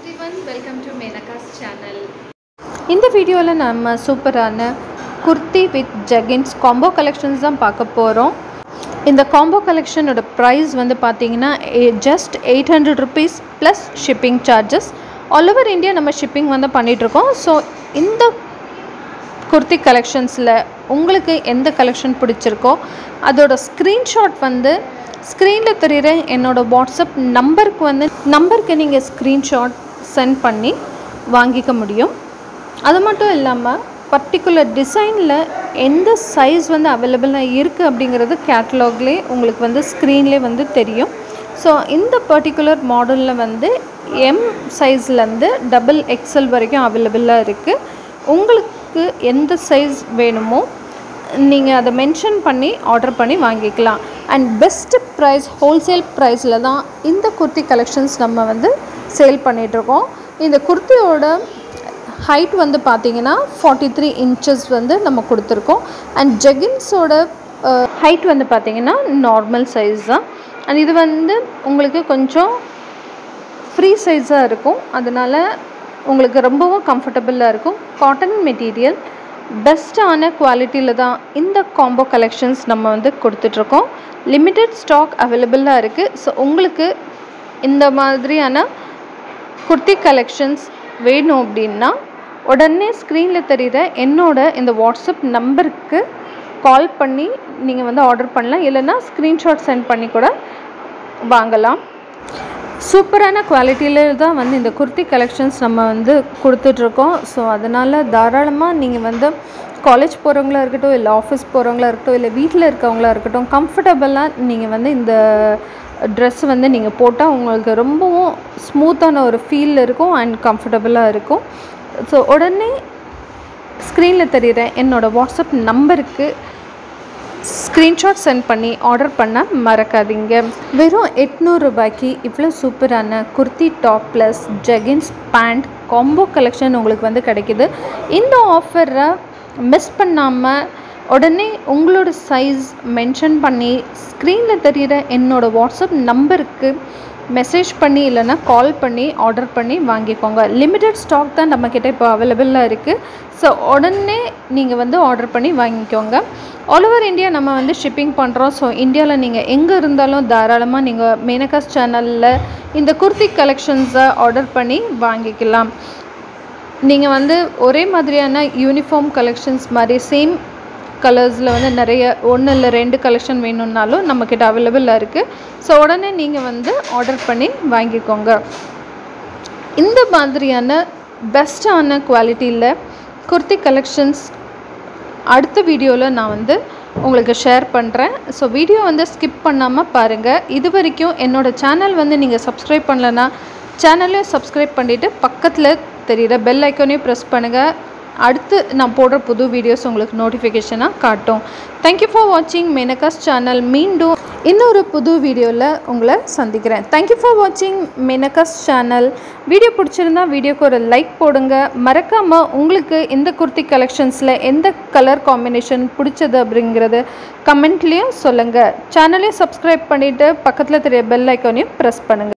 everyone welcome to Menaka's channel இந்த வீடியோவில் நம்ம சூப்பரான kurti with jeggings combo collections தான் பார்க்க போகிறோம் இந்த காம்போ கலெக்ஷனோட ப்ரைஸ் வந்து பார்த்தீங்கன்னா just eight hundred rupees plus shipping charges all over India நம்ம ஷிப்பிங் வந்து பண்ணிகிட்ருக்கோம் ஸோ இந்த குர்த்தி கலெக்ஷன்ஸில் உங்களுக்கு எந்த கலெக்ஷன் பிடிச்சிருக்கோ அதோட ஸ்க்ரீன்ஷாட் வந்து ஸ்க்ரீனில் தெரிகிற என்னோடய வாட்ஸ்அப் நம்பருக்கு வந்து நம்பருக்கு நீங்கள் ஸ்க்ரீன்ஷாட் சென்ட் பண்ணி வாங்கிக்க முடியும் அது மட்டும் இல்லாமல் பர்டிகுலர் டிசைனில் எந்த சைஸ் வந்து அவைலபிளாக இருக்குது அப்படிங்கிறது கேட்டலாக்லேயே உங்களுக்கு வந்து ஸ்க்ரீன்லேயே வந்து தெரியும் ஸோ இந்த பர்டிகுலர் மாடலில் வந்து எம் சைஸ்லேருந்து டபுள் எக்ஸல் வரைக்கும் அவைலபிளாக இருக்குது உங்களுக்கு எந்த சைஸ் வேணுமோ நீங்கள் அதை மென்ஷன் பண்ணி ஆர்டர் பண்ணி வாங்கிக்கலாம் அண்ட் பெஸ்ட்டு ப்ரைஸ் ஹோல்சேல் ப்ரைஸில் தான் இந்த குர்த்தி கலெக்ஷன்ஸ் நம்ம வந்து சேல் பண்ணிகிட்ருக்கோம் இந்த குர்த்தியோட ஹைட் வந்து பார்த்தீங்கன்னா ஃபார்ட்டி த்ரீ இன்ச்சஸ் வந்து நம்ம கொடுத்துருக்கோம் அண்ட் ஜெகின்ஸோட ஹைட் வந்து பார்த்தீங்கன்னா நார்மல் சைஸ் தான் அண்ட் இது வந்து உங்களுக்கு கொஞ்சம் ஃப்ரீ சைஸாக இருக்கும் அதனால் உங்களுக்கு ரொம்பவும் கம்ஃபர்டபுளாக இருக்கும் காட்டன் மெட்டீரியல் பெஸ்ட்டான குவாலிட்டியில் தான் இந்த காம்போ கலெக்ஷன்ஸ் நம்ம வந்து கொடுத்துட்ருக்கோம் லிமிட்டட் ஸ்டாக் அவைலபிளாக இருக்குது ஸோ உங்களுக்கு இந்த மாதிரியான குர்த்தி கலெக்ஷன்ஸ் வேணும் அப்படின்னா உடனே ஸ்க்ரீனில் தெரிகிற என்னோட இந்த வாட்ஸ்அப் நம்பருக்கு கால் பண்ணி நீங்கள் வந்து ஆர்டர் பண்ணலாம் இல்லைன்னா ஸ்க்ரீன்ஷாட் சென்ட் பண்ணி கூட வாங்கலாம் சூப்பரான குவாலிட்டியில் தான் வந்து இந்த குர்த்தி கலெக்ஷன்ஸ் நம்ம வந்து கொடுத்துட்ருக்கோம் ஸோ அதனால் தாராளமாக நீங்கள் வந்து காலேஜ் போகிறவங்களா இருக்கட்டும் இல்லை ஆஃபீஸ் போகிறவங்களா இருக்கட்டும் இல்லை வீட்டில் இருக்கவங்களா இருக்கட்டும் கம்ஃபர்டபுளாக நீங்கள் வந்து இந்த ட்ரெஸ் வந்து நீங்கள் போட்டால் உங்களுக்கு ரொம்பவும் ஸ்மூத்தான ஒரு ஃபீல் இருக்கும் அண்ட் கம்ஃபர்டபுளாக இருக்கும் ஸோ உடனே ஸ்க்ரீனில் தெரிகிற என்னோடய வாட்ஸ்அப் நம்பருக்கு ஸ்க்ரீன்ஷாட் சென்ட் பண்ணி ஆர்டர் பண்ண மறக்காதீங்க வெறும் எட்நூறு ரூபாய்க்கு இவ்வளோ சூப்பரான kurti top plus jeggings pant combo collection உங்களுக்கு வந்து கிடைக்கிது இந்த ஆஃபரை மிஸ் பண்ணாமல் உடனே உங்களோட சைஸ் மென்ஷன் பண்ணி ஸ்க்ரீனில் தெரிகிற என்னோடய வாட்ஸ்அப் நம்பருக்கு மெசேஜ் பண்ணி இல்லைன்னா கால் பண்ணி ஆர்டர் பண்ணி வாங்கிக்கோங்க லிமிட்டட் ஸ்டாக் தான் நம்மக்கிட்ட இப்போ அவைலபிளாக இருக்குது ஸோ உடனே நீங்கள் வந்து ஆர்டர் பண்ணி வாங்கிக்கோங்க ஆல் ஓவர் இந்தியா நம்ம வந்து ஷிப்பிங் பண்ணுறோம் ஸோ இந்தியாவில் நீங்கள் எங்கே இருந்தாலும் தாராளமாக நீங்கள் மேனகாஸ் சேனலில் இந்த குர்த்தி கலெக்ஷன்ஸை ஆர்டர் பண்ணி வாங்கிக்கலாம் நீங்கள் வந்து ஒரே மாதிரியான யூனிஃபார்ம் கலெக்ஷன்ஸ் மாதிரி சேம் கலர்ஸில் வந்து நிறைய ஒன்று இல்லை ரெண்டு கலெக்ஷன் வேணும்னாலும் நம்மக்கிட்ட அவைலபிளாக இருக்குது ஸோ உடனே நீங்கள் வந்து ஆர்டர் பண்ணி வாங்கிக்கோங்க இந்த மாதிரியான பெஸ்ட்டான குவாலிட்டியில் குர்த்தி கலெக்ஷன்ஸ் அடுத்த வீடியோவில் நான் வந்து உங்களுக்கு ஷேர் பண்ணுறேன் ஸோ வீடியோ வந்து ஸ்கிப் பண்ணாமல் பாருங்கள் இது வரைக்கும் என்னோடய சேனல் வந்து நீங்கள் சப்ஸ்கிரைப் பண்ணலன்னா சேனலையும் சப்ஸ்கிரைப் பண்ணிவிட்டு பக்கத்தில் தெரிகிற பெல் ஐக்கோனையும் ப்ரெஸ் பண்ணுங்கள் அடுத்து நான் போடுற புது வீடியோஸ் உங்களுக்கு நோட்டிஃபிகேஷனாக காட்டும் தேங்க்யூ ஃபார் வாட்சிங் மேனகாஸ் சேனல் மீண்டும் இன்னொரு புது வீடியோவில் உங்களை சந்திக்கிறேன் தேங்க்யூ ஃபார் வாட்சிங் மேனகாஸ் சேனல் வீடியோ பிடிச்சிருந்தா வீடியோக்கு ஒரு லைக் போடுங்க மறக்காமல் உங்களுக்கு இந்த குர்த்தி கலெக்ஷன்ஸில் எந்த கலர் காம்பினேஷன் பிடிச்சது அப்படிங்கிறது கமெண்ட்லேயும் சொல்லுங்கள் சேனலையும் சப்ஸ்கிரைப் பண்ணிவிட்டு பக்கத்தில் தெரிய பெல் ஐக்கானையும் ப்ரெஸ் பண்ணுங்கள்